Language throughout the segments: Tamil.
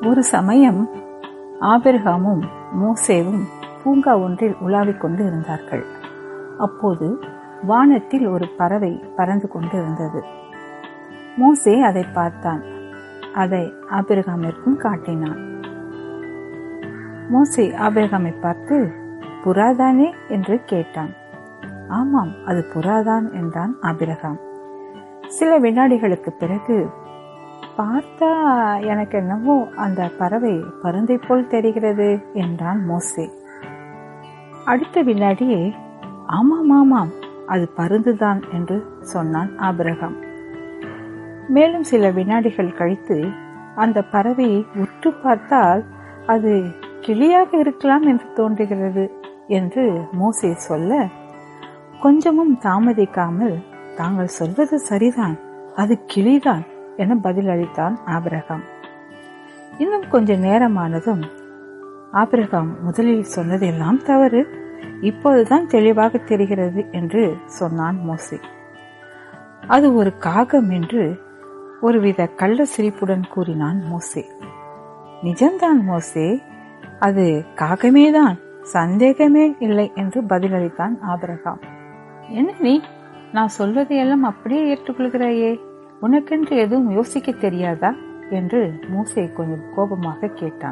ஒரு சமயம் ஆபிரகாமும் மோசேவும் பூங்கா ஒன்றில் உலாவிக் கொண்டு இருந்தார்கள் அப்போது வானத்தில் ஒரு பறவை பறந்து கொண்டு இருந்தது மோசே அதை பார்த்தான் அதை ஆபிரகாமிற்கும் காட்டினான் மோசே ஆபிரகாமை பார்த்து புறாதானே என்று கேட்டான் ஆமாம் அது புறாதான் என்றான் ஆபிரகாம் சில வினாடிகளுக்கு பிறகு பார்த்தா எனக்கு என்னவோ அந்த பறவை பருந்தை போல் தெரிகிறது என்றான் மோசே அடுத்த வினாடியே ஆமாம் ஆமாம் அது பருந்துதான் என்று சொன்னான் ஆபிரகாம் மேலும் சில வினாடிகள் கழித்து அந்த பறவையை உற்று பார்த்தால் அது கிளியாக இருக்கலாம் என்று தோன்றுகிறது என்று மோசே சொல்ல கொஞ்சமும் தாமதிக்காமல் தாங்கள் சொல்வது சரிதான் அது கிளிதான் என பதிலளித்தான் ஆபிரகாம் இன்னும் கொஞ்ச நேரமானதும் ஆபிரகாம் முதலில் சொன்னதெல்லாம் தவறு இப்போதுதான் தெளிவாக தெரிகிறது என்று சொன்னான் மோசே அது ஒரு காகம் என்று ஒருவித கள்ள சிரிப்புடன் கூறினான் மோசே நிஜம்தான் மோசே அது காகமேதான் சந்தேகமே இல்லை என்று பதிலளித்தான் ஆபிரகாம் என்ன நீ நான் சொல்வதையெல்லாம் அப்படியே ஏற்றுக்கொள்கிறாயே உனக்கென்று எதுவும் யோசிக்க தெரியாதா என்று மூசை கொஞ்சம் கோபமாக கேட்டான்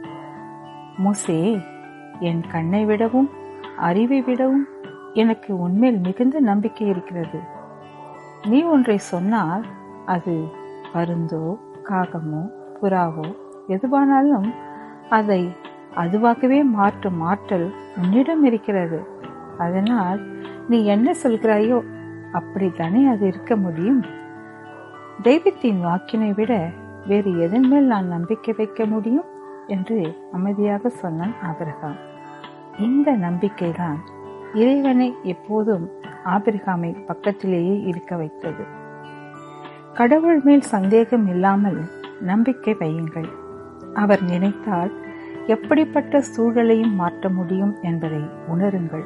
மூசே என் கண்ணை விடவும் அறிவை விடவும் எனக்கு உன்மேல் மிகுந்த நம்பிக்கை இருக்கிறது நீ ஒன்றை சொன்னால் அது பருந்தோ காகமோ புறாவோ எதுவானாலும் அதை அதுவாகவே மாற்றும் ஆற்றல் உன்னிடம் இருக்கிறது அதனால் நீ என்ன சொல்கிறாயோ அப்படித்தானே அது இருக்க முடியும் தெய்வத்தின் வாக்கினை விட வேறு எதன் மேல் நான் நம்பிக்கை வைக்க முடியும் என்று அமைதியாக சொன்னான் ஆபிரகாம் இந்த நம்பிக்கைதான் இறைவனை எப்போதும் ஆபிரகாமை பக்கத்திலேயே இருக்க வைத்தது கடவுள் மேல் சந்தேகம் இல்லாமல் நம்பிக்கை வையுங்கள் அவர் நினைத்தால் எப்படிப்பட்ட சூழலையும் மாற்ற முடியும் என்பதை உணருங்கள்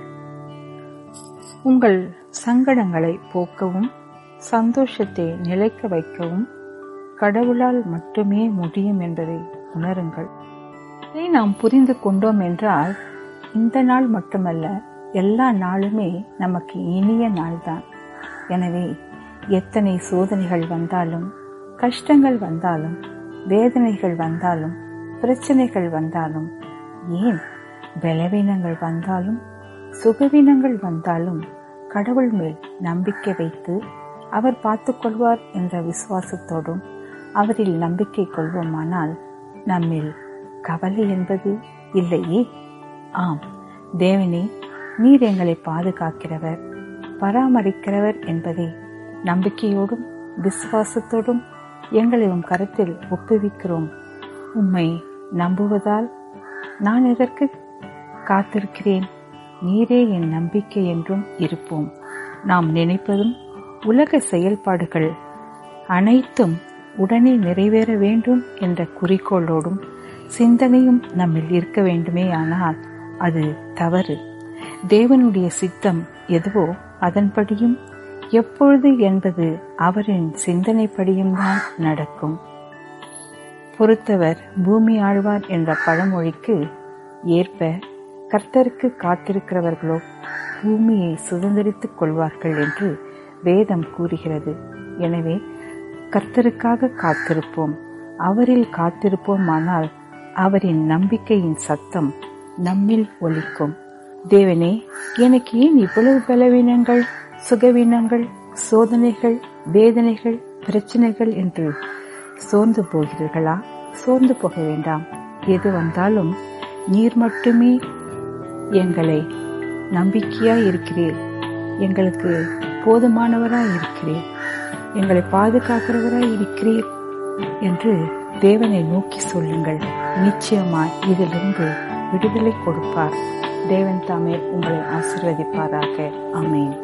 உங்கள் சங்கடங்களை போக்கவும் சந்தோஷத்தை நிலைக்க வைக்கவும் கடவுளால் மட்டுமே முடியும் என்பதை உணருங்கள் இதை நாம் புரிந்து கொண்டோம் என்றால் இந்த நாள் மட்டுமல்ல எல்லா நாளுமே நமக்கு இனிய நாள்தான் எனவே எத்தனை சோதனைகள் வந்தாலும் கஷ்டங்கள் வந்தாலும் வேதனைகள் வந்தாலும் பிரச்சனைகள் வந்தாலும் ஏன் பலவீனங்கள் வந்தாலும் சுகவீனங்கள் வந்தாலும் கடவுள் மேல் நம்பிக்கை வைத்து அவர் பார்த்துக் கொள்வார் என்ற விசுவாசத்தோடும் அவரில் நம்பிக்கை கொள்வோமானால் நம்மில் கவலை என்பது இல்லையே ஆம் தேவனே நீர் எங்களை பாதுகாக்கிறவர் பராமரிக்கிறவர் என்பதை நம்பிக்கையோடும் விசுவாசத்தோடும் எங்களை உம் கருத்தில் ஒப்புவிக்கிறோம் உம்மை நம்புவதால் நான் எதற்கு காத்திருக்கிறேன் நீரே என் நம்பிக்கை என்றும் இருப்போம் நாம் நினைப்பதும் உலக செயல்பாடுகள் அனைத்தும் உடனே நிறைவேற வேண்டும் என்ற குறிக்கோளோடும் சிந்தனையும் நம்மில் இருக்க வேண்டுமே ஆனால் அது தவறு தேவனுடைய சித்தம் எதுவோ அதன்படியும் எப்பொழுது என்பது அவரின் சிந்தனைப்படியும் தான் நடக்கும் பொறுத்தவர் பூமி ஆழ்வார் என்ற பழமொழிக்கு ஏற்ப கர்த்தருக்கு காத்திருக்கிறவர்களோ பூமியை சுதந்திரித்துக் கொள்வார்கள் என்று வேதம் கூறுகிறது எனவே கர்த்தருக்காக காத்திருப்போம் அவரில் காத்திருப்போமானால் அவரின் நம்பிக்கையின் சத்தம் நம்மில் ஒலிக்கும் தேவனே எனக்கு ஏன் இவ்வளவு பலவீனங்கள் சுகவீனங்கள் சோதனைகள் வேதனைகள் பிரச்சனைகள் என்று சோர்ந்து போகிறீர்களா சோர்ந்து போக வேண்டாம் எது வந்தாலும் நீர் மட்டுமே எங்களை நம்பிக்கையாய் இருக்கிறீர் எங்களுக்கு போதுமானவராய் இருக்கிறீர் எங்களை பாதுகாக்கிறவராய் இருக்கிறீர் என்று தேவனை நோக்கி சொல்லுங்கள் நிச்சயமாய் இதிலிருந்து விடுதலை கொடுப்பார் தேவன் தாமே உங்களை ஆசிர்வதிப்பாராக அமேன்